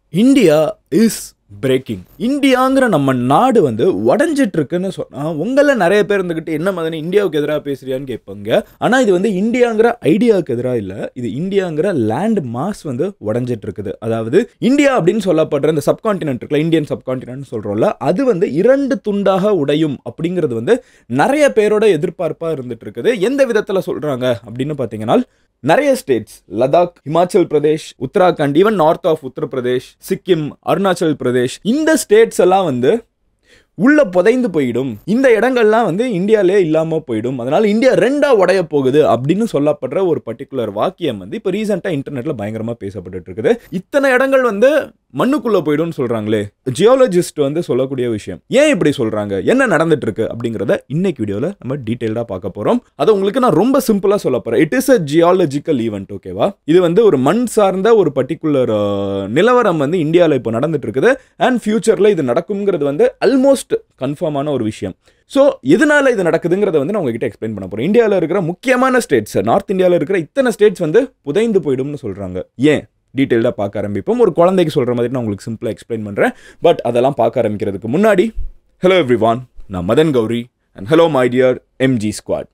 India is braking இந்தியாங்கிற நம்ம நாடு வந்து உடஞ்சிட்டு இருக்குன்னு சொன்னால் உங்களில் நிறைய பேர் இருந்துக்கிட்டு என்ன மாதிரி இந்தியாவுக்கு எதிராக பேசுறியான்னு கேட்பாங்க ஆனால் இது வந்து இந்தியாங்கிற ஐடியாவுக்கு எதிராக இல்லை இது இந்தியாங்கிற லேண்ட் மாஸ் வந்து உடஞ்சிட்டு இருக்குது அதாவது இந்தியா அப்படின்னு சொல்லப்படுற இந்த சப்கான்டினென்ட் இருக்குல்ல இந்தியன் சப்கான்டினென்ட் சொல்கிறோம்ல அது வந்து இரண்டு துண்டாக உடையும் அப்படிங்கிறது வந்து நிறைய பேரோட எதிர்பார்ப்பாக இருந்துட்டு இருக்குது எந்த விதத்தில் சொல்கிறாங்க அப்படின்னு பார்த்தீங்கன்னா நிறைய states Ladakh Himachal Pradesh Uttarakhand even north of Uttar Pradesh Sikkim Arunachal Pradesh இந்த ஸ்டேட்ஸ் எல்லாம் வந்து உள்ள புதைந்து போயிடும் இந்த இடங்கள்லாம் வந்து இந்தியாலே இல்லாமல் போயிடும் அதனால இந்தியா ரெண்டா உடைய போகுது அப்படின்னு சொல்லப்படுற ஒரு பர்டிகுலர் வாக்கியம் வந்து இப்போ ரீசெண்டாக இன்டர்நெட்ல பயங்கரமாக பேசப்பட்டு இருக்குது இத்தனை இடங்கள் வந்து மண்ணுக்குள்ள போயிடும்னு சொல்றாங்களே ஜியாலஜிஸ்ட் வந்து சொல்லக்கூடிய விஷயம் ஏன் இப்படி சொல்றாங்க என்ன நடந்துட்டு இருக்கு அப்படிங்கிறத இன்னைக்கு வீடியோவில் நம்ம டீட்டெயில்டாக பார்க்க போறோம் அதை உங்களுக்கு நான் ரொம்ப சிம்பிளாக சொல்ல போறேன் it is a geological event ஓகேவா இது வந்து ஒரு மண் சார்ந்த ஒரு பர்டிகுலர் நிலவரம் வந்து இந்தியாவில் இப்போ நடந்துட்டு இருக்குது அண்ட் ஃபியூச்சரில் இது நடக்குங்கிறது வந்து ஆல்மோஸ்ட் கன்ஃபார்மான ஒரு விஷயம் ஸோ எதனால இது நடக்குதுங்கிறத வந்து நான் உங்ககிட்ட எக்ஸ்பிளைன் பண்ண போகிறேன் இந்தியாவில் இருக்கிற முக்கியமான ஸ்டேட்ஸ் நார்த் இந்தியாவில் இருக்கிற இத்தனை ஸ்டேட்ஸ் வந்து புதைந்து போயிடும்னு சொல்கிறாங்க ஏன் டீட்டெயில்டாக பார்க்க ஆரம்பிப்போம் ஒரு குழந்தைக்கு சொல்கிற மாதிரி நான் உங்களுக்கு சிம்பிளாக எக்ஸ்பிளைன் பண்ணுறேன் பட் அதெல்லாம் பார்க்க ஆரம்பிக்கிறதுக்கு முன்னாடி ஹலோ எவ்ரி வான் நான் Madan Gowri and hello my dear MG squad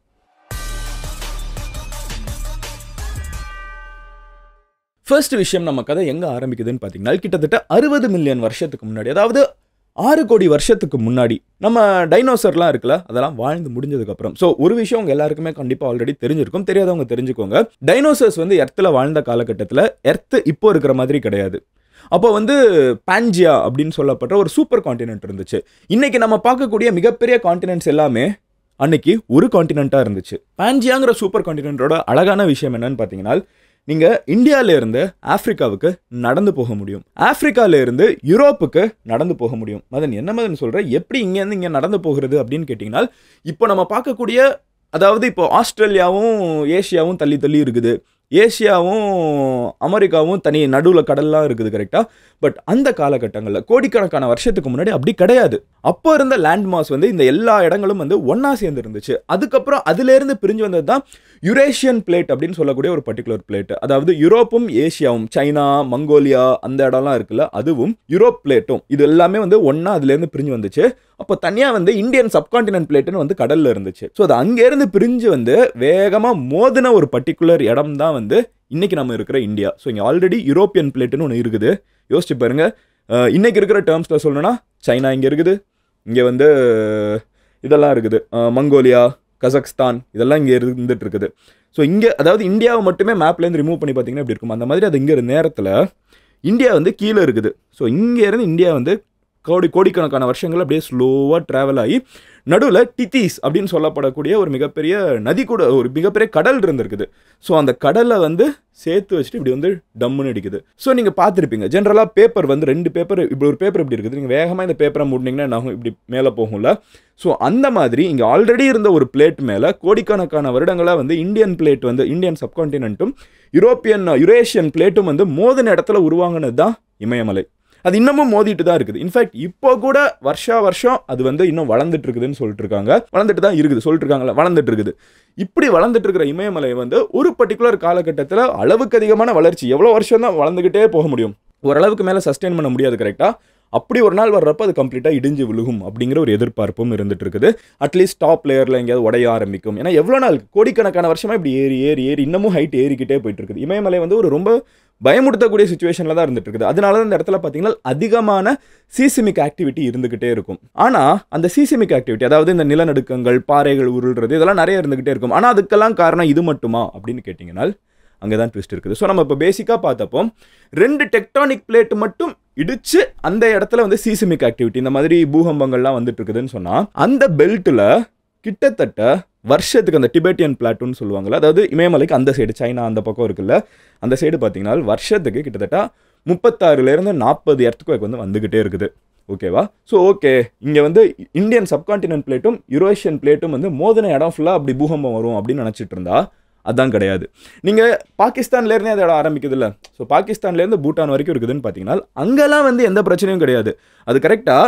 first விஷயம் நம்ம கதை எங்கே ஆரம்பிக்குதுன்னு பார்த்தீங்கன்னா கிட்டத்தட்ட அறுபது மில்லியன் வருஷத்துக்கு முன்னாடி அதாவது ஆறு கோடி வருஷத்துக்கு முன்னாடி நம்ம டைனோசர்லாம் இருக்குல்ல அதெல்லாம் வாழ்ந்து முடிஞ்சதுக்கப்புறம் ஸோ ஒரு விஷயம் உங்க எல்லாருக்குமே கண்டிப்பாக ஆல்ரெடி தெரிஞ்சிருக்கும் தெரியாதவங்க தெரிஞ்சுக்கோங்க டைனோசர்ஸ் வந்து எர்த்தில் வாழ்ந்த காலகட்டத்தில் எர்த்து இப்போ இருக்கிற மாதிரி கிடையாது அப்போ வந்து பான்ஜியா அப்படின்னு சொல்லப்பட்ட ஒரு சூப்பர் காண்டினென்ட் இருந்துச்சு இன்னைக்கு நம்ம பார்க்கக்கூடிய மிகப்பெரிய காண்டினென்ட்ஸ் எல்லாமே அன்னைக்கு ஒரு காண்டினென்ட்டாக இருந்துச்சு பான்ஜியாங்கிற சூப்பர் காண்டினென்ட்டோட அழகான விஷயம் என்னன்னு பார்த்தீங்கன்னா நீங்கள் இந்தியாவிலேருந்து ஆஃப்ரிக்காவுக்கு நடந்து போக முடியும் ஆஃப்ரிக்காவிலேருந்து யூரோப்புக்கு நடந்து போக முடியும் மதன் என்ன மதன் சொல்கிறேன் எப்படி இங்கேருந்து இங்கே நடந்து போகிறது அப்படின்னு கேட்டிங்கன்னா இப்போ நம்ம பார்க்கக்கூடிய அதாவது இப்போ ஆஸ்திரேலியாவும் ஏஷியாவும் தள்ளி தள்ளி இருக்குது ஏஷியாவும் அமெரிக்காவும் தனி நடுவில் கடல்லாம் இருக்குது கரெக்டாக பட் அந்த காலகட்டங்களில் கோடிக்கணக்கான வருஷத்துக்கு முன்னாடி அப்படி கிடையாது அப்போ இருந்த லேண்ட் மாஸ் வந்து இந்த எல்லா இடங்களும் வந்து ஒன்றா சேர்ந்து இருந்துச்சு அதுக்கப்புறம் அதுலேருந்து பிரிஞ்சு வந்தது தான் யுரேஷியன் பிளேட் அப்படின்னு சொல்லக்கூடிய ஒரு பர்டிகுலர் பிளேட் அதாவது யூரோப்பும் ஏஷியாவும் சைனா மங்கோலியா அந்த இடம்லாம் இருக்குல்ல அதுவும் யூரோப் பிளேட்டும் இது எல்லாமே வந்து ஒன்றா அதுலேருந்து பிரிஞ்சு வந்துச்சு அப்போ தனியாக வந்து இந்தியன் சப்கான்டினென்ட் பிளேட்டுன்னு வந்து கடலில் இருந்துச்சு ஸோ அது அங்கேருந்து பிரிஞ்சு வந்து வேகமாக மோதின ஒரு பர்டிகுலர் இடம் தான் வந்து இன்னைக்கு நம்ம இருக்கிற இந்தியா ஸோ இங்கே ஆல்ரெடி யூரோப்பியன் பிளேட்டுன்னு ஒன்று இருக்குது யோசிச்சு பாருங்க அஹ் இன்னைக்கு இருக்கிற டேர்ம்ஸில் சொல்லணும்னா சைனா இங்கே இருக்குது இங்கே வந்து இதெல்லாம் இருக்குது அஹ் மங்கோலியா கசக்ஸ்தான் இதெல்லாம் இங்கே இருந்துட்டு இருக்குது ஸோ இங்கே அதாவது இந்தியாவை மட்டுமே மேப்லேருந்து ரிமூவ் பண்ணி பார்த்தீங்கன்னா எப்படி இருக்கும் அந்த மாதிரி அது இங்கே நேரத்தில் இந்தியா வந்து கீழே இருக்குது ஸோ இங்கேருந்து இந்தியா வந்து கோடி கோடிக்கணக்கான வருஷங்கள் அப்படியே ஸ்லோவாக ட்ராவல் ஆகி நடுவில் டித்தீஸ் அப்படின்னு சொல்லப்படக்கூடிய ஒரு மிகப்பெரிய நதி கூட ஒரு மிகப்பெரிய கடல் இருந்திருக்குது ஸோ அந்த கடலை வந்து சேர்த்து வச்சுட்டு இப்படி வந்து டம்முன்னு அடிக்குது ஸோ நீங்கள் பார்த்துருப்பீங்க ஜென்ரலாக பேப்பர் வந்து ரெண்டு பேப்பர் இப்படி ஒரு பேப்பர் இப்படி இருக்குது நீங்கள் வேகமாக இந்த பேப்பரை மூடினீங்கன்னா என்ன ஆகும் இப்படி மேலே போகும்ல ஸோ அந்த மாதிரி இங்கே ஆல்ரெடி இருந்த ஒரு பிளேட் மேலே கோடிக்கணக்கான வருடங்களாக வந்து இந்தியன் பிளேட் வந்து இந்தியன் சப்கான்டினென்ட்டும் யூரோப்பியன் யுரேஷியன் பிளேட்டும் வந்து மோதின இடத்துல உருவாங்கினது தான் இமயமலை அது இன்னமும் மோதிட்டு தான் இருக்குது இன்ஃபேக்ட் இப்போ கூட வருஷா வருஷம் அது வந்து இன்னும் வளர்ந்துட்டு இருக்குதுன்னு சொல்லிட்டு இருக்காங்க வளர்ந்துட்டு தான் இருக்குது சொல்லிட்டு இருக்காங்களா வளர்ந்துட்டு இருக்குது இப்படி வளர்ந்துட்டு இருக்கிற இமயமலை வந்து ஒரு பர்டிகுலர் காலகட்டத்தில் அளவுக்கு அதிகமான வளர்ச்சி எவ்வளோ வருஷம் தான் வளர்ந்துக்கிட்டே போக முடியும் ஓரளவுக்கு மேலே சஸ்டெயின் பண்ண முடியாது கரெக்டாக அப்படி ஒரு நாள் வர்றப்ப அது கம்ப்ளீட்டாக இடிஞ்சு விழுகும் அப்படிங்கிற ஒரு எதிர்பார்ப்பும் இருந்துட்டு இருக்குது அட்லீஸ்ட் டாப் லேயரில் எங்கேயாவது உடைய ஆரம்பிக்கும் ஏன்னா எவ்வளோ நாள் கோடிக்கணக்கான வருஷமாக இப்படி ஏறி ஏறி ஏறி இன்னமும் ஹைட் ஏறிக்கிட்டே போயிட்டு இருக்குது இமயமலை வந்து ஒரு ரொம்ப பயமுடுத்தக்கூடிய சுச்சுவேஷனில் தான் இருந்துட்டு இருக்குது அதனால தான் இந்த இடத்துல பார்த்தீங்கன்னா அதிகமான சீசிமிக் ஆக்டிவிட்டி இருந்துகிட்டே இருக்கும் ஆனால் அந்த சீசிமிக் ஆக்டிவிட்டி அதாவது இந்த நிலநடுக்கங்கள் பாறைகள் உருள்றது இதெல்லாம் நிறைய இருந்துகிட்டே இருக்கும் ஆனால் அதுக்கெல்லாம் காரணம் இது மட்டுமா அப்படின்னு கேட்டிங்கன்னா அங்கே தான் ட்விஸ்ட் இருக்குது ஸோ நம்ம இப்போ பேசிக்காக பார்த்தப்போ ரெண்டு டெக்டானிக் பிளேட் மட்டும் இடிச்சு அந்த இடத்துல வந்து சீசிமிக் ஆக்டிவிட்டி இந்த மாதிரி பூகம்பங்கள்லாம் வந்துட்டு இருக்குதுன்னு சொன்னால் அந்த பெல்ட்டில் கிட்டத்தட்ட வருஷத்துக்கு அந்த டிபேட்டியன் பிளாட்டுன்னு சொல்லுவாங்கல்ல அதாவது இமயமலைக்கு அந்த சைடு சைனா அந்த பக்கம் இருக்குல்ல அந்த சைடு பார்த்தீங்கன்னா வருஷத்துக்கு கிட்டத்தட்ட முப்பத்தாறுலேருந்து நாற்பது எர்த்துக்குவேக் வந்து வந்துக்கிட்டே இருக்குது ஓகேவா ஸோ ஓகே இங்கே வந்து இந்தியன் சப்கான்டினென்ட் பிளேட்டும் யூரோஷியன் பிளேட்டும் வந்து மோதின இடம் ஃபுல்லாக அப்படி பூகம்பம் வரும் அப்படின்னு நினச்சிட்டு இருந்தா அதான் கிடையாது நீங்கள் பாகிஸ்தான்லேருந்தே அந்த இடம் ஆரம்பிக்குது இல்லை ஸோ பாகிஸ்தான்லேருந்து பூட்டான் வரைக்கும் இருக்குதுன்னு பார்த்தீங்கன்னா அங்கெல்லாம் வந்து எந்த பிரச்சனையும் கிடையாது அது கரெக்டாக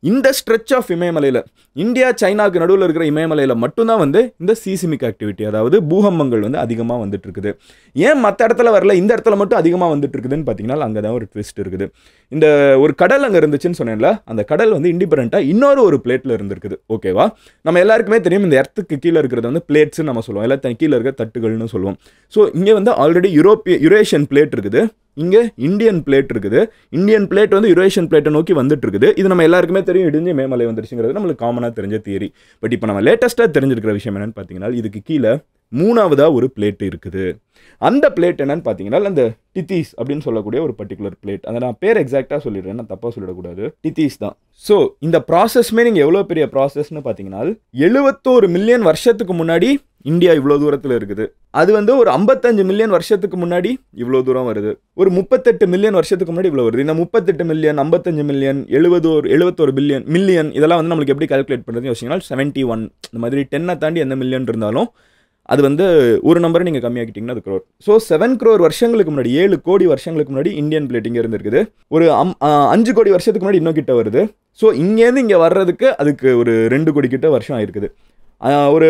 இந்த ஸ்ட்ரெச் ஆஃப் இமயமலையில் இந்தியா சைனாக்கு நடுவில் இருக்கிற இமயமலையில் மட்டும்தான் வந்து இந்த சீசிமிக் ஆக்டிவிட்டி அதாவது பூகம்பங்கள் வந்து அதிகமாக வந்துட்டு இருக்குது ஏன் மற்ற இடத்துல வரல இந்த இடத்துல மட்டும் அதிகமாக வந்துட்டு இருக்குதுன்னு பார்த்தீங்கன்னா அங்கே தான் ஒரு ட்விஸ்ட் இருக்குது இந்த ஒரு கடல் அங்கே இருந்துச்சுன்னு சொன்னேன்ல அந்த கடல் வந்து இண்டிபெண்ட்டாக இன்னொரு ஒரு பிளேட்டில் இருந்திருக்குது ஓகேவா நம்ம எல்லாருக்குமே தெரியும் இந்த இடத்துக்கு கீழே இருக்கிறது வந்து பிளேட்ஸ்னு நம்ம சொல்லுவோம் எல்லாத்தையும் கீழே இருக்க தட்டுகள்னு சொல்லுவோம் ஸோ இங்கே வந்து ஆல்ரெடி யூரோப்பிய யுரேஷியன் பிளேட் இருக்குது இங்கே இந்தியன் பிளேட் இருக்குது இந்தியன் பிளேட் வந்து யுரேஷியன் பிளேட்டை நோக்கி வந்துட்டு இருக்குது இது நம்ம எல்லாருக்குமே தெரியும் இடிஞ்சு மேமலை வந்துருச்சுங்கிறது நம்மளுக்கு காமனாக தெரிஞ்ச தியரி பட் இப்போ நம்ம லேட்டஸ்ட்டாக தெரிஞ்சிருக்கிற விஷயம் என்னன்னு பார்த்தீங்கன்னா இதுக்கு கீழே மூணாவதாக ஒரு பிளேட் இருக்குது அந்த பிளேட் என்னன்னு பார்த்தீங்கன்னா அந்த டித்தீஸ் அப்படின்னு சொல்லக்கூடிய ஒரு பர்டிகுலர் பிளேட் அதை நான் பேர் எக்ஸாக்டாக சொல்லிடுறேன் நான் தப்பாக சொல்லிடக்கூடாது டித்தீஸ் தான் ஸோ இந்த ப்ராசஸ்மே நீங்கள் எவ்வளோ பெரிய ப்ராசஸ்னு பார்த்தீங்கன்னா எழுபத்தோரு மில்லியன் வருஷத்துக்கு முன்னாடி இந்தியா இவ்வளோ தூரத்தில் இருக்குது அது வந்து ஒரு ஐம்பத்தஞ்சு மில்லியன் வருஷத்துக்கு முன்னாடி இவ்வளோ தூரம் வருது ஒரு முப்பத்தெட்டு மில்லியன் வருஷத்துக்கு முன்னாடி இவ்வளோ வருது இந்த முப்பத்தெட்டு மில்லியன் ஐம்பத்தஞ்சு மில்லியன் எழுபது ஒரு எழுபத்தோரு பில்லியன் மில்லியன் இதெல்லாம் வந்து நம்மளுக்கு எப்படி கால்குலேட் பண்ணுறதுன்னு யோசிச்சிங்கன்னா செவன்ட்டி ஒன் இந்த மாதிரி டென்னை தாண்டி எந்த மில்லியன் இருந்தாலும் அது வந்து ஒரு நம்பரை நீங்கள் கம்மியாக்கிட்டீங்கன்னா அது க்ரோர் ஸோ செவன் க்ரோர் வருஷங்களுக்கு முன்னாடி ஏழு கோடி வருஷங்களுக்கு முன்னாடி இந்தியன் பிளேட் இங்கே இருந்திருக்குது ஒரு அம் ஆ, அஞ்சு கோடி வருஷத்துக்கு முன்னாடி இன்னும் கிட்ட வருது ஸோ இங்கேருந்து இங்கே வர்றதுக்கு அதுக்கு ஒரு ரெண்டு கோடி கிட்ட வருஷம் ஆயிருக்குது ஆ, ஒரு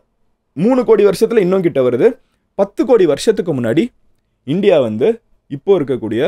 மூணு கோடி வருஷத்தில் இன்னும் கிட்ட வருது பத்து கோடி வருஷத்துக்கு முன்னாடி இந்தியா வந்து இப்போ இருக்கக்கூடிய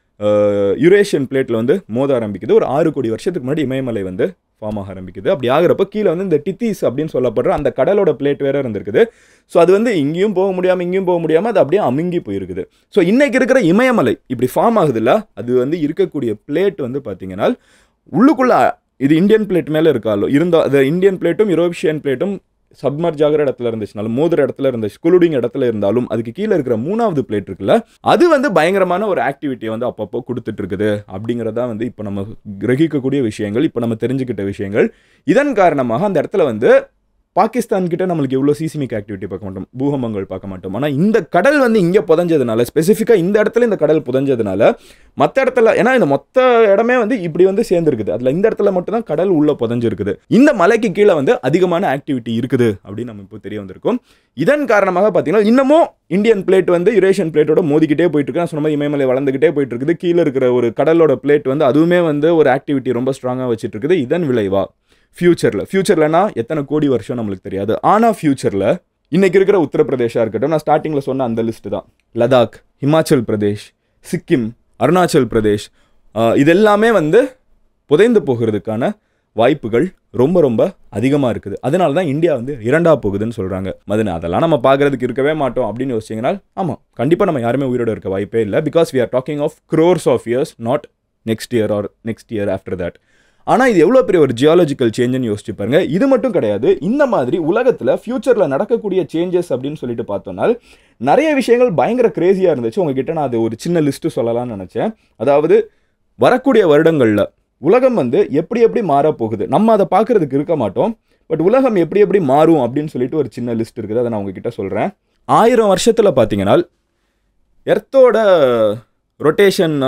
யுரேஷியன் பிளேட்டில் வந்து மோத ஆரம்பிக்குது ஒரு ஆறு கோடி வருஷத்துக்கு முன்னாடி இமயமலை வந்து ஃபார்ம் ஆக ஆரம்பிக்குது அப்படி ஆகிறப்ப கீழே வந்து இந்த டித்தீஸ் அப்படின்னு சொல்லப்படுற அந்த கடலோட பிளேட் வேற இருந்திருக்குது ஸோ அது வந்து இங்கேயும் போக முடியாமல் இங்கேயும் போக முடியாமல் அது அப்படியே அமுங்கி போயிருக்குது ஸோ இன்னைக்கு இருக்கிற இமயமலை இப்படி ஃபார்ம் ஆகுதுல்ல அது வந்து இருக்கக்கூடிய பிளேட் வந்து பார்த்தீங்கன்னா உள்ளுக்குள்ள இது இந்தியன் பிளேட் மேலே இருக்காலோ இருந்தால் அது இந்தியன் பிளேட்டும் யூரோப்பியன் பிளேட்டும் சப்மர்ஜ் ஆகிற இடத்துல இருந்துச்சுனாலும் மோதுற இடத்துல இருந்துச்சு குலுடிங் இடத்துல இருந்தாலும் அதுக்கு கீழே இருக்கிற மூணாவது பிளேட் இருக்குல்ல அது வந்து பயங்கரமான ஒரு ஆக்டிவிட்டியை வந்து அப்பப்போ கொடுத்துட்டு இருக்குது அப்படிங்கிறதா வந்து இப்போ நம்ம கிரகிக்கக்கூடிய விஷயங்கள் இப்போ நம்ம தெரிஞ்சுக்கிட்ட விஷயங்கள் இதன் காரணமாக அந்த இடத்துல வந்து பாகிஸ்தான் கிட்ட நம்மளுக்கு எவ்வளோ சீசிமிக் ஆக்டிவிட்டி பார்க்க மாட்டோம் பூகம்பங்கள் பார்க்க மாட்டோம் ஆனால் இந்த கடல் வந்து இங்கே புதஞ்சதுனால ஸ்பெசிஃபிக்காக இந்த இடத்துல இந்த கடல் புதஞ்சதுனால மற்ற இடத்துல ஏன்னா இந்த மொத்த இடமே வந்து இப்படி வந்து சேர்ந்துருக்குது அதில் இந்த இடத்துல மட்டும் தான் கடல் உள்ள புதஞ்சிருக்குது இந்த மலைக்கு கீழே வந்து அதிகமான ஆக்டிவிட்டி இருக்குது அப்படின்னு நம்ம இப்போ தெரிய வந்திருக்கோம் இதன் காரணமாக பார்த்தீங்கன்னா இன்னமும் இந்தியன் பிளேட் வந்து யுரேஷியன் பிளேட்டோட மோதிக்கிட்டே போயிட்டு இருக்கு நான் சொன்ன மாதிரி இமயமலை வளர்ந்துக்கிட்டே போயிட்டு இருக்குது கீழே இருக்கிற ஒரு கடலோட பிளேட் வந்து அதுவுமே வந்து ஒரு ஆக்டிவிட்டி ரொம்ப ஸ்ட்ராங்காக வச்சுட்டு இருக்குது இதன் விளைவா ஃப்யூச்சரில் ஃப்யூச்சர்லனா எத்தனை கோடி வருஷம் நம்மளுக்கு தெரியாது ஆனால் ஃப்யூச்சரில் இன்னைக்கு இருக்கிற உத்தரப்பிரதேஷாக இருக்கட்டும் நான் ஸ்டார்டிங்கில் சொன்ன அந்த லிஸ்ட் தான் லடாக் ஹிமாச்சல் பிரதேஷ் சிக்கிம் அருணாச்சல் பிரதேஷ் ஆஹ், இது எல்லாமே வந்து புதைந்து போகிறதுக்கான வாய்ப்புகள் ரொம்ப ரொம்ப அதிகமாக இருக்குது அதனால தான் இந்தியா வந்து இரண்டா போகுதுன்னு சொல்கிறாங்க மதுனை அதெல்லாம் நம்ம பார்க்கறதுக்கு இருக்கவே மாட்டோம் அப்படின்னு யோசிச்சிங்கன்னா ஆமாம் கண்டிப்பாக நம்ம யாருமே உயிரோட இருக்க வாய்ப்பே இல்லை because we are talking of crores of years not next year or next year after that ஆனால் இது எவ்வளோ பெரிய ஒரு ஜியாலஜிக்கல் சேஞ்சுன்னு யோசிச்சு பாருங்க இது மட்டும் கிடையாது இந்த மாதிரி உலகத்தில் ஃப்யூச்சரில் நடக்கக்கூடிய சேஞ்சஸ் அப்படின்னு சொல்லிட்டு பார்த்தோம்னா நிறைய விஷயங்கள் பயங்கர கிரேசியாக இருந்துச்சு உங்ககிட்ட நான் அது ஒரு சின்ன லிஸ்ட்டு சொல்லலாம்னு நினச்சேன் அதாவது வரக்கூடிய வருடங்களில் உலகம் வந்து எப்படி எப்படி மாறப்போகுது நம்ம அதை பார்க்கறதுக்கு இருக்க மாட்டோம் பட் உலகம் எப்படி எப்படி மாறும் அப்படின்னு சொல்லிட்டு ஒரு சின்ன லிஸ்ட் இருக்குது அதை நான் உங்ககிட்ட சொல்கிறேன் ஆயிரம் வருஷத்தில் பார்த்தீங்கன்னா எர்த்தோட ரொட்டேஷன்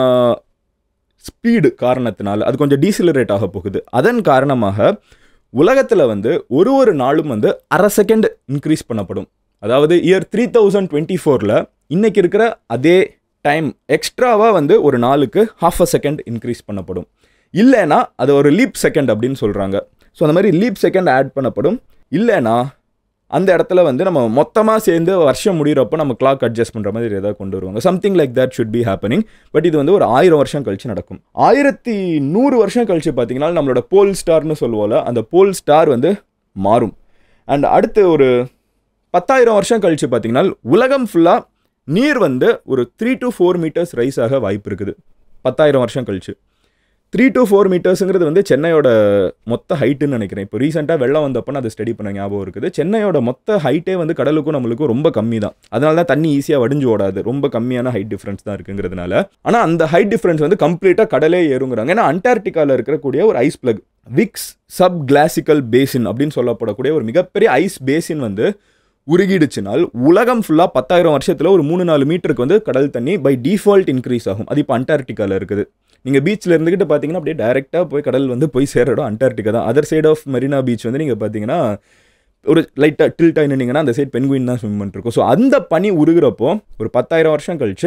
ஸ்பீடு காரணத்தினால அது கொஞ்சம் டீசிலரேட் ஆக போகுது அதன் காரணமாக உலகத்தில் வந்து ஒரு ஒரு நாளும் வந்து அரை செகண்ட் இன்க்ரீஸ் பண்ணப்படும் அதாவது இயர் த்ரீ தௌசண்ட் டுவெண்ட்டி ஃபோரில் இன்னைக்கு இருக்கிற அதே டைம் எக்ஸ்ட்ராவாக வந்து ஒரு நாளுக்கு ஹாஃப் அ செகண்ட் இன்க்ரீஸ் பண்ணப்படும் இல்லைன்னா அது ஒரு லீப் செகண்ட் அப்படின்னு சொல்கிறாங்க ஸோ அந்த மாதிரி லீப் செகண்ட் ஆட் பண்ணப்படும் இல்லைன்னா அந்த இடத்துல வந்து நம்ம மொத்தமாக சேர்ந்து வருஷம் முடிகிறப்போ நம்ம கிளாக் அட்ஜஸ்ட் பண்ணுற மாதிரி ஏதாவது கொண்டு வருவாங்க something like that should be happening but இது வந்து ஒரு ஆயிரம் வருஷம் கழிச்சு நடக்கும் ஆயிரத்தி நூறு வருஷம் கழிச்சு பார்த்தீங்கன்னா நம்மளோட போல் ஸ்டார்னு சொல்லுவோம்ல அந்த போல் ஸ்டார் வந்து மாறும் அண்ட் அடுத்து ஒரு பத்தாயிரம் வருஷம் கழிச்சு பார்த்தீங்கன்னா உலகம் ஃபுல்லாக நீர் வந்து ஒரு three to four meters rise ஆக வாய்ப்பு இருக்குது பத்தாயிரம் வருஷம் கழிச்சு த்ரீ டு ஃபோர் மீட்டர்ஸுங்கிறது வந்து சென்னையோட மொத்த ஹைட்டுன்னு நினைக்கிறேன் இப்போ ரீசெண்டாக வெள்ளம் வந்தப்போ நான் அதை ஸ்டடி பண்ண ஞாபகம் இருக்குது சென்னையோட மொத்த ஹைட்டே வந்து கடலுக்கும் நம்மளுக்கும் ரொம்ப கம்மி தான் அதனால தான் தண்ணி ஈஸியாக வடிஞ்சு ஓடாது ரொம்ப கம்மியான ஹைட் டிஃப்ரென்ஸ் தான் இருக்குங்கிறதுனால ஆனால் அந்த ஹைட் டிஃப்ரென்ஸ் வந்து கம்ப்ளீட்டாக கடலே ஏறுங்கிறாங்க ஏன்னா அண்டார்டிகாவில் இருக்கக்கூடிய ஒரு ice plug Wilkes subglacial basin அப்படின்னு சொல்லப்படக்கூடிய ஒரு மிகப்பெரிய ஐஸ் பேசின் வந்து உருகிடுச்சுனால் உலகம் ஃபுல்லாக பத்தாயிரம் வருஷத்தில் ஒரு மூணு நாலு மீட்டருக்கு வந்து கடல் தண்ணி பை டிஃபால்ட் இன்க்ரீஸ் ஆகும் அது இப்போ அண்டார்டிகாவில் இருக்குது நீங்கள் பீச்சில் இருந்துக்கிட்டு பார்த்தீங்கன்னா அப்படியே டேரெக்டாக போய் கடல் வந்து போய் சேர இடம் அண்டார்டிகா தான் other side of Marina beach வந்து நீங்கள் பார்த்தீங்கன்னா ஒரு லைட்டாக டில்ட்டாக நின்னீங்கன்னா அந்த சைடு பென்குயின் தான் ஸ்விம் பண்ணிருக்கோம் ஸோ அந்த பனி உருகிறப்போ ஒரு பத்தாயிரம் வருஷம் கழிச்சு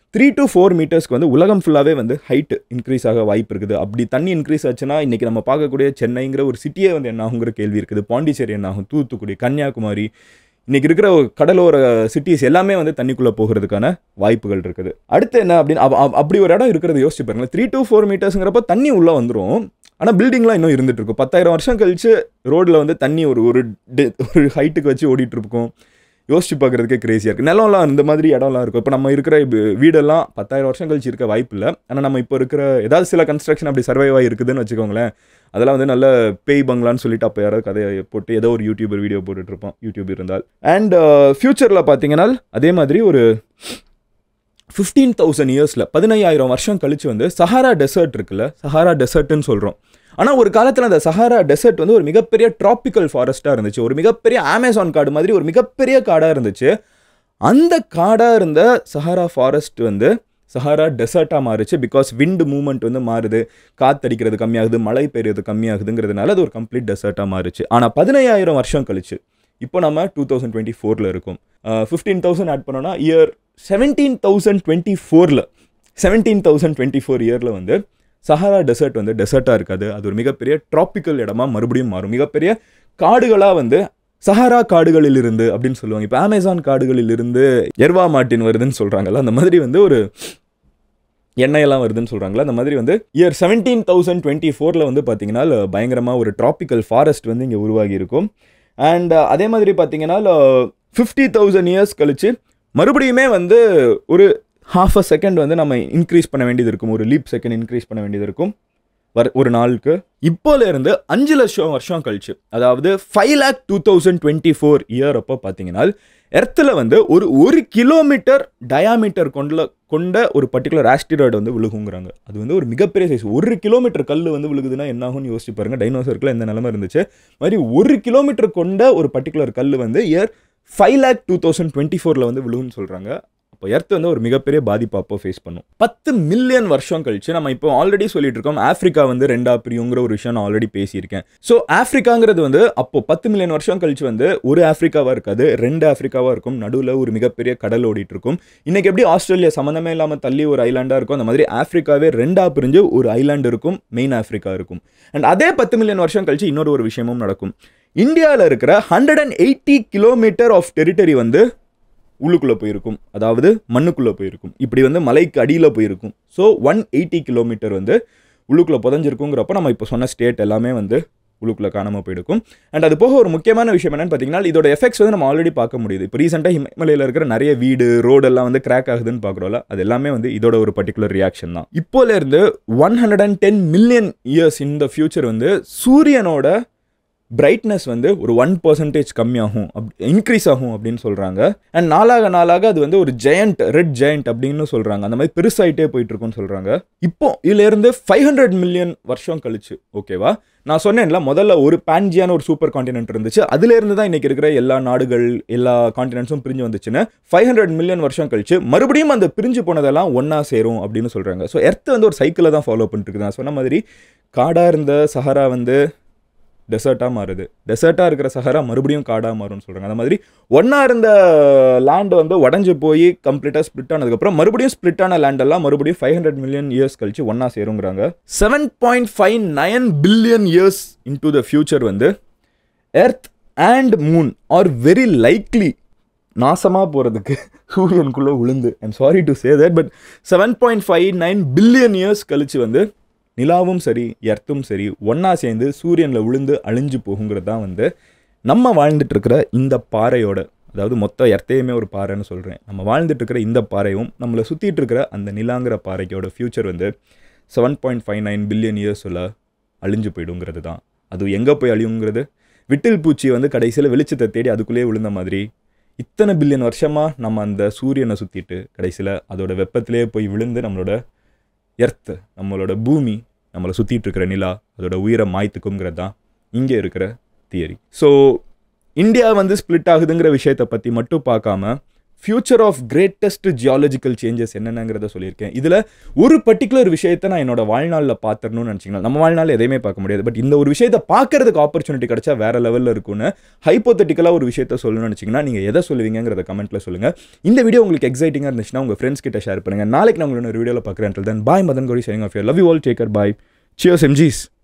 த்ரீ டு ஃபோர் மீட்டர்ஸ்க்கு வந்து உலகம் ஃபுல்லாகவே வந்து ஹைட் இன்க்ரீஸ் ஆக வாய்ப்பு இருக்குது அப்படி தண்ணி இன்க்ரீஸ் ஆச்சுன்னா இன்றைக்கி நம்ம பார்க்கக்கூடிய சென்னைங்கிற ஒரு சிட்டியே வந்து என்ன ஆகுங்கிற கேள்வி இருக்குது பாண்டிச்சேரி என்ன ஆகும் தூத்துக்குடி கன்னியாகுமரி இன்றைக்கி இருக்கிற கடலோர சிட்டிஸ் எல்லாமே வந்து தண்ணிக்குள்ளே போகிறதுக்கான வாய்ப்புகள் இருக்குது அடுத்து என்ன அப்படின்னு அப்ப- அப்ப- அப்படி ஒரு இடம் இருக்கிறத யோசிச்சு பாருங்களேன் த்ரீ டு ஃபோர் மீட்டர்ஸுங்கிறப்ப தண்ணி உள்ளே வந்துடும் ஆனால் பில்டிங்லாம் இன்னும் இருந்துட்டு இருக்கும் பத்தாயிரம் வருஷம் கழிச்சு ரோட்டில் வந்து தண்ணி ஒரு ஒரு டி- ஒரு ஹைட்டுக்கு வச்சு ஓடிட்டு இருக்கும் யோசிச்சு பார்க்குறதுக்கே கிரேசியாக இருக்குது நிலம்லாம் இந்த மாதிரி இடம்லாம் இருக்கும் இப்போ நம்ம இருக்கிற வீ- வீடெல்லாம் பத்தாயிரம் வருஷம் கழிச்சு இருக்க வாய்ப்பு இல்லை ஆனால் நம்ம இப்போ இருக்கிற ஏதாவது சில கன்ஸ்ட்ரக்ஷன் அப்படி சர்வைவ் ஆகி இருக்குதுன்னு வச்சுக்கோங்களேன் அதெல்லாம் வந்து நல்ல பேய் பங்களான்னு சொல்லிட்டு அப்போ யாராவது கதையை போட்டு ஏதோ ஒரு யூடியூபர் வீடியோ போட்டுட்டு இருப்போம் யூடியூப் இருந்தால் அண்ட் ஃப்யூச்சரில் பார்த்தீங்கன்னா அதே மாதிரி ஒரு ஃபிஃப்டீன் தௌசண்ட் இயர்ஸில் பதினையாயிரம் வருஷம் கழிச்சு வந்து சஹாரா டெசர்ட் இருக்குல்ல சஹாரா டெசர்ட்னு சொல்கிறோம் ஆனால் ஒரு காலத்தில் அந்த சஹாரா டெசர்ட் வந்து ஒரு மிகப்பெரிய ட்ராபிக்கல் ஃபாரஸ்ட்டாக இருந்துச்சு ஒரு மிகப்பெரிய அமேசான் காடு மாதிரி ஒரு மிகப்பெரிய காடாக இருந்துச்சு அந்த காடாக இருந்த சஹாரா ஃபாரஸ்ட் வந்து சஹாரா டெசர்ட்டாக மாறுச்சு பிகாஸ் விண்ட் மூவ்மெண்ட் வந்து மாறுது காத்தடிக்கிறது கம்மியாகுது மழை பெய்யுறது கம்மியாகுதுங்கிறதுனால அது ஒரு கம்ப்ளீட் டெசர்ட்டாக மாறுச்சு ஆனால் பதினையாயிரம் வருஷம் கழிச்சு இப்போ நம்ம டூ தௌசண்ட் டுவெண்ட்டி ஃபோரில் இருக்கோம் ஃபிஃப்டீன் தௌசண்ட் ஆட் பண்ணோன்னா இயர் செவன்டீன் தௌசண்ட் டுவெண்ட்டி ஃபோரில் செவன்டீன் தௌசண்ட் டுவெண்ட்டி ஃபோர் இயரில் வந்து சஹாரா டெசர்ட் வந்து டெசர்ட்டாக இருக்காது அது ஒரு மிகப்பெரிய ட்ராபிக்கல் இடமா மறுபடியும் மாறும் மிகப்பெரிய காடுகளாக வந்து சஹாரா காடுகளில் இருந்து அப்படின்னு சொல்லுவாங்க இப்போ அமேசான் காடுகளில் இருந்து எர்வா மாட்டின் வருதுன்னு சொல்கிறாங்கல்ல அந்த மாதிரி வந்து ஒரு எண்ணெயெல்லாம் வருதுன்னு சொல்கிறாங்களா அந்த மாதிரி வந்து இயர் செவன்டீன் தௌசண்ட் டுவெண்ட்டி ஃபோரில் வந்து பார்த்தீங்கன்னா பயங்கரமாக ஒரு ட்ராபிக்கல் ஃபாரஸ்ட் வந்து இங்கே உருவாகி இருக்கும் அண்ட் அதே மாதிரி பார்த்தீங்கன்னா ஃபிஃப்டி தௌசண்ட் இயர்ஸ் கழிச்சு மறுபடியுமே வந்து ஒரு ஹாஃப் அ செகண்ட் வந்து நம்ம இன்க்ரீஸ் பண்ண வேண்டியது இருக்கும் ஒரு லீப் செகண்ட் இன்க்ரீஸ் பண்ண வேண்டியது இருக்கும் வர் ஒரு நாளுக்கு இப்போல இருந்து அஞ்சு லட்சம் வருஷம் கழிச்சு அதாவது five lakh two thousand twenty four year அப்போ பார்த்தீங்கன்னா எர்த்தில் வந்து ஒரு ஒரு கிலோமீட்டர் டயாமீட்டர் கொண்ட கொண்ட ஒரு பர்டிகுலர் ஆஸ்டிராய்டு வந்து விழுகுங்கிறாங்க அது வந்து ஒரு மிகப்பெரிய சைஸ் ஒரு கிலோமீட்டர் கல் வந்து விழுகுதுன்னா என்ன ஆகும்னு யோசிச்சு பாருங்க டைனோசருக்குலாம் எந்த நிலமை இருந்துச்சு மாதிரி ஒரு கிலோமீட்டர் கொண்ட ஒரு பர்டிகுலர் கல் வந்து year five lakh two thousand twenty ஃபோரில் வந்து விழுகுன்னு சொல்கிறாங்க அப்போ எர்த் வந்து ஒரு மிகப்பெரிய பாதிப்பு அப்போ ஃபேஸ் பண்ணும் பத்து மில்லியன் வருஷம் கழிச்சு நம்ம இப்போ ஆல்ரெடி சொல்லிட்டு இருக்கோம் ஆஃப்ரிக்கா வந்து ரெண்டா பிரியுங்கிற ஒரு விஷயம் நான் ஆல்ரெடி பேசியிருக்கேன் ஸோ ஆஃப்ரிக்காங்கிறது வந்து அப்போ பத்து மில்லியன் வருஷம் கழிச்சு வந்து ஒரு ஆஃப்ரிக்காவாக இருக்காது ரெண்டு ஆஃப்ரிக்காவாக இருக்கும் நடுவில் ஒரு மிகப்பெரிய கடல் ஓடிட்டு இருக்கும் இன்னைக்கு எப்படி ஆஸ்திரேலியா சம்மந்தமே இல்லாமல் தள்ளி ஒரு ஐலாண்டாக இருக்கும் அந்த மாதிரி ஆஃப்ரிக்காவே ரெண்டா பிரிஞ்சு ஒரு ஐலாண்ட் இருக்கும் மெயின் ஆஃப்ரிக்கா இருக்கும் அண்ட் அதே பத்து மில்லியன் வருஷம் கழிச்சு இன்னொரு ஒரு விஷயமும் நடக்கும் இந்தியாவில் இருக்கிற hundred and eighty kilometre of territory வந்து உள்ளுக்குள்ளே போயிருக்கும் அதாவது மண்ணுக்குள்ளே போயிருக்கும் இப்படி வந்து மலைக்கு அடியில் போயிருக்கும் ஸோ ஒன் எயிட்டி கிலோமீட்டர் வந்து உள்ளுக்குள்ளே புதஞ்சிருக்குங்கிறப்ப நம்ம இப்போ சொன்ன ஸ்டேட் எல்லாமே வந்து உள்ளுக்குள்ளே காணாமல் போயிருக்கும் அண்ட் அது போக ஒரு முக்கியமான விஷயம் என்னன்னு பார்த்தீங்கன்னா இதோட எஃபெக்ட்ஸ் வந்து நம்ம ஆல்ரெடி பார்க்க முடியுது இப்போ ரீசெண்டாக ஹிமாலயில் இருக்கிற நிறைய வீடு ரோடெல்லாம் வந்து கிராக் ஆகுதுன்னு பார்க்குறோம்ல அது எல்லாமே வந்து இதோட ஒரு பர்டிகுலர் ரியாக்ஷன் தான் இப்போலேருந்து one hundred and ten million years இந்த ஃபியூச்சர் வந்து சூரியனோட பிரைட்னஸ் வந்து ஒரு ஒன் பர்சன்டேஜ் கம்மியாகும் அப் இன்க்ரீஸ் ஆகும் அப்படின்னு சொல்கிறாங்க அண்ட் நாளாக நாளாக அது வந்து ஒரு ஜெயண்ட் ரெட் ஜெயண்ட் அப்படின்னு சொல்கிறாங்க அந்த மாதிரி பெருசாயிட்டே போயிட்டு இருக்கும்னு சொல்கிறாங்க இப்போ இதுலேருந்து ஃபைவ் ஹண்ட்ரட் மில்லியன் வருஷம் கழிச்சு ஓகேவா நான் சொன்னேன்ல முதல்ல ஒரு பான்ஜியான ஒரு சூப்பர் காண்டினென்ட் இருந்துச்சு அதுலேருந்து தான் இன்னைக்கு இருக்கிற எல்லா நாடுகள் எல்லா காண்டினென்ட்ஸும் பிரிஞ்சு வந்துச்சுன்னு ஃபைவ் ஹண்ட்ரட் மில்லியன் வருஷம் கழிச்சு மறுபடியும் அந்த பிரிஞ்சு போனதெல்லாம் ஒன்றா சேரும் அப்படின்னு சொல்கிறாங்க ஸோ எர்த் வந்து ஒரு சைக்கிளை தான் ஃபாலோ பண்ணிட்டு இருக்குது நான் சொன்ன மாதிரி காடாக இருந்த சஹரா வந்து டெசர்ட்டாக மாறுது டெசர்ட்டாக இருக்கிற சஹரா மறுபடியும் காடாக மாறும்னு சொல்கிறாங்க அந்த மாதிரி ஒன்றா இருந்த லேண்ட் வந்து உடஞ்சி போய் கம்ப்ளீட்டாக ஸ்ப்ளிட் ஆனதுக்கப்புறம் மறுபடியும் ஸ்ப்ளிட் ஆன லேண்டெல்லாம் மறுபடியும் ஃபைவ் ஹண்ட்ரட் மில்லியன் இயர்ஸ் கழிச்சு ஒன்றா சேருங்கிறாங்க seven point five nine billion years into the future வந்து earth and moon are very likely நாசமாக போகிறதுக்கு சூரியனுக்குள்ளே விழுந்து I'm sorry to say that but seven point five nine billion years கழிச்சு வந்து நிலாவும் சரி எர்த்தும் சரி ஒன்றா சேர்ந்து சூரியனில் விழுந்து அழிஞ்சு போகுங்கிறது தான் வந்து நம்ம வாழ்ந்துட்டு இருக்கிற இந்த பாறையோட அதாவது மொத்த எர்த்தையுமே ஒரு பாறைன்னு சொல்கிறேன் நம்ம வாழ்ந்துட்டு இருக்கிற இந்த பாறையும் நம்மளை சுற்றிட்டு இருக்கிற அந்த நிலாங்கிற பாறைக்கோட ஃப்யூச்சர் வந்து seven point five nine billion இயர்ஸில் அழிஞ்சு போயிடுங்கிறது தான் அது எங்கே போய் அழியுங்கிறது விட்டில் பூச்சி வந்து கடைசியில் வெளிச்சத்தை தேடி அதுக்குள்ளேயே விழுந்த மாதிரி இத்தனை பில்லியன் வருஷமாக நம்ம அந்த சூரியனை சுற்றிட்டு கடைசியில் அதோட வெப்பத்திலே போய் விழுந்து நம்மளோட எர்த்து நம்மளோட பூமி நம்மளை சுற்றிட்டு இருக்கிற நிலா அதோட உயிரை மாய்த்துக்குங்கிறது தான் இங்கே இருக்கிற தியரி ஸோ இந்தியா வந்து ஸ்ப்ளிட் ஆகுதுங்கிற விஷயத்தை பற்றி மட்டும் பார்க்காம future of greatest geological changes என்னென்னங்கிறத சொல்லியிருக்கேன் இதில் ஒரு பர்டிகுலர் விஷயத்தை நான் என்னோட வாழ்நாளில் பார்த்துடணும்னு நினச்சிங்கன்னா நம்ம வாழ்நாள் எதையுமே பார்க்க முடியாது பட் இந்த ஒரு விஷயத்தை பார்க்கறதுக்கு ஆப்பர்ச்சுனிட்டி கிடைச்சா வேற லெவலில் இருக்கும்னு ஹைப்போத்தட்டிக்கலாக ஒரு விஷயத்த சொல்லணும்னு நினச்சிங்கன்னா நீங்கள் எதை சொல்லுவீங்கிறத கமெண்ட்டில் சொல்லுங்கள் இந்த வீடியோ உங்களுக்கு எக்ஸைட்டிங்காக இருந்துச்சுன்னா உங்கள் ஃப்ரெண்ட்ஸ் கிட்ட ஷேர் பண்ணுங்கள் நாளைக்கு நான் உங்களோட ஒரு வீடியோவில் பார்க்குறேன் தென் bye Madan Gowri saving of your love you all take care bye cheers எம்ஜிஸ்